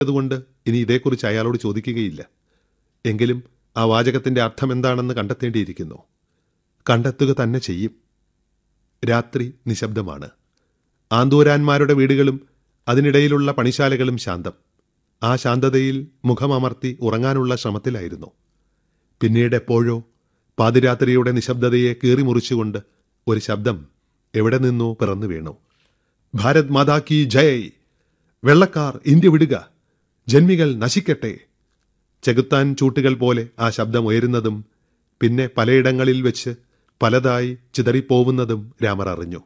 അതുകൊണ്ട് ഇനി ഇതേക്കുറിച്ച് അയാളോട് ചോദിക്കുകയില്ല എങ്കിലും ആ വാചകത്തിന്റെ അർത്ഥം എന്താണെന്ന് കണ്ടെത്തേണ്ടിയിരിക്കുന്നു കണ്ടെത്തുക തന്നെ ചെയ്യും രാത്രി നിശബ്ദമാണ് ആന്തൂരാന്മാരുടെ വീടുകളും അതിനിടയിലുള്ള പണിശാലകളും ശാന്തം ആ ശാന്തതയിൽ മുഖമമർത്തി ഉറങ്ങാനുള്ള ശ്രമത്തിലായിരുന്നു പിന്നീട് എപ്പോഴോ പാതിരാത്രിയുടെ നിശബ്ദതയെ കീറിമുറിച്ചുകൊണ്ട് ഒരു ശബ്ദം എവിടെ നിന്നോ പിറന്നു വീണു ഭാരത് മാതാ കി ജയ് വെള്ളക്കാർ ഇന്ത്യ വിടുക ജന്മികൾ നശിക്കട്ടെ ചെകുത്താൻ ചൂട്ടുകൾ പോലെ ആ ശബ്ദം ഉയരുന്നതും പിന്നെ പലയിടങ്ങളിൽ വെച്ച് പലതായി ചിതറിപ്പോവുന്നതും രാമർ അറിഞ്ഞു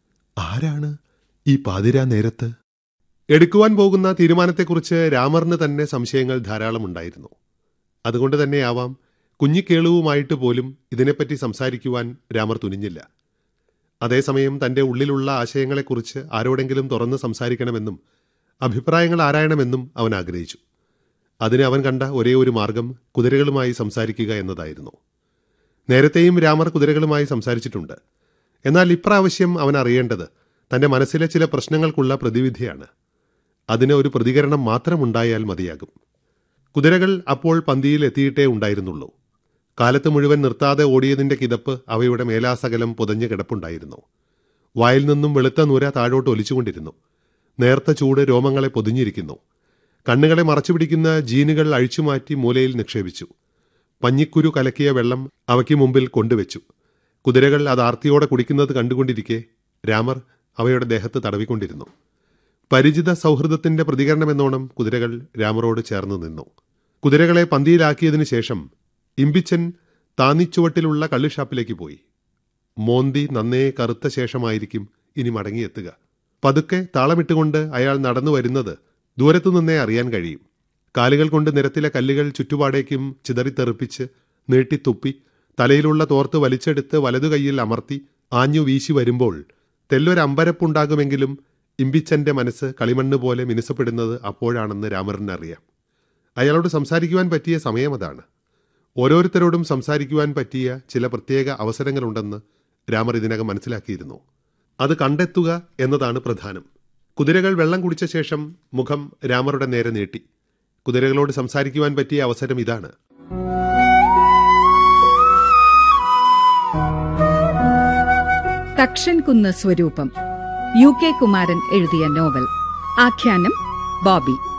ആരാണ് ഈ പാതിരാ നേരത്ത് എടുക്കുവാൻ പോകുന്ന തീരുമാനത്തെക്കുറിച്ച് രാമറിന് തന്നെ സംശയങ്ങൾ ധാരാളമുണ്ടായിരുന്നു അതുകൊണ്ട് തന്നെയാവാം കുഞ്ഞിക്കേളുവുമായിട്ട് പോലും ഇതിനെപ്പറ്റി സംസാരിക്കുവാൻ രാമർ തുനിഞ്ഞില്ല അതേസമയം തന്റെ ഉള്ളിലുള്ള ആശയങ്ങളെക്കുറിച്ച് ആരോടെങ്കിലും തുറന്ന് സംസാരിക്കണമെന്നും അഭിപ്രായങ്ങൾ ആരായണമെന്നും അവൻ ആഗ്രഹിച്ചു അതിന് അവൻ കണ്ട ഒരേ ഒരു മാർഗം കുതിരകളുമായി സംസാരിക്കുക എന്നതായിരുന്നു നേരത്തെയും രാമർ കുതിരകളുമായി സംസാരിച്ചിട്ടുണ്ട് എന്നാൽ ഇപ്രാവശ്യം അവൻ അറിയേണ്ടത് തന്റെ മനസ്സിലെ ചില പ്രശ്നങ്ങൾക്കുള്ള പ്രതിവിധിയാണ് അതിന് ഒരു പ്രതികരണം മാത്രമുണ്ടായാൽ മതിയാകും കുതിരകൾ അപ്പോൾ പന്തിയിൽ എത്തിയിട്ടേ ഉണ്ടായിരുന്നുള്ളൂ കാലത്ത് മുഴുവൻ നിർത്താതെ ഓടിയതിന്റെ കിതപ്പ് അവയുടെ മേലാസകലം പുതഞ്ഞു കിടപ്പുണ്ടായിരുന്നു വായിൽ നിന്നും വെളുത്ത നൂര താഴോട്ട് ഒലിച്ചുകൊണ്ടിരുന്നു നേർത്ത ചൂട് രോമങ്ങളെ പൊതിഞ്ഞിരിക്കുന്നു കണ്ണുകളെ മറച്ചുപിടിക്കുന്ന ജീനുകൾ അഴിച്ചുമാറ്റി മൂലയിൽ നിക്ഷേപിച്ചു പഞ്ഞിക്കുരു കലക്കിയ വെള്ളം അവയ്ക്ക് മുമ്പിൽ കൊണ്ടുവച്ചു കുതിരകൾ അത് ആർത്തിയോടെ കുടിക്കുന്നത് കണ്ടുകൊണ്ടിരിക്കെ രാമർ അവയുടെ ദേഹത്ത് തടവിക്കൊണ്ടിരുന്നു പരിചിത സൗഹൃദത്തിന്റെ പ്രതികരണമെന്നോണം കുതിരകൾ രാമറോട് ചേർന്ന് നിന്നു കുതിരകളെ പന്തിയിലാക്കിയതിനു ശേഷം ഇമ്പിച്ചൻ താന്നിച്ചുവട്ടിലുള്ള കള്ളുഷാപ്പിലേക്ക് പോയി മോന്തി നന്നേ കറുത്ത ശേഷമായിരിക്കും ഇനി മടങ്ങിയെത്തുക പതുക്കെ താളമിട്ടുകൊണ്ട് അയാൾ നടന്നു വരുന്നത് ദൂരത്തു നിന്നേ അറിയാൻ കഴിയും കാലുകൾ കൊണ്ട് നിരത്തിലെ കല്ലുകൾ ചുറ്റുപാടേക്കും ചിതറിത്തെറിപ്പിച്ച് നീട്ടിത്തുപ്പി തലയിലുള്ള തോർത്ത് വലിച്ചെടുത്ത് വലതു കൈയിൽ അമർത്തി ആഞ്ഞു വീശി വരുമ്പോൾ തെല്ലൊരമ്പരപ്പുണ്ടാകുമെങ്കിലും ഇമ്പിച്ചന്റെ മനസ്സ് കളിമണ്ണ് പോലെ മിനുസപ്പെടുന്നത് അപ്പോഴാണെന്ന് രാമറിന് അറിയാം അയാളോട് സംസാരിക്കുവാൻ പറ്റിയ സമയം അതാണ് ഓരോരുത്തരോടും സംസാരിക്കുവാൻ പറ്റിയ ചില പ്രത്യേക അവസരങ്ങളുണ്ടെന്ന് രാമർ ഇതിനകം മനസ്സിലാക്കിയിരുന്നു അത് കണ്ടെത്തുക എന്നതാണ് പ്രധാനം കുതിരകൾ വെള്ളം കുടിച്ച ശേഷം മുഖം രാമറുടെ നേരെ നീട്ടി കുതിരകളോട് സംസാരിക്കുവാൻ പറ്റിയ അവസരം ഇതാണ് തക്ഷൻ കുന്ന് സ്വരൂപം യു കെ കുമാരൻ എഴുതിയ നോവൽ ആഖ്യാനം ബോബി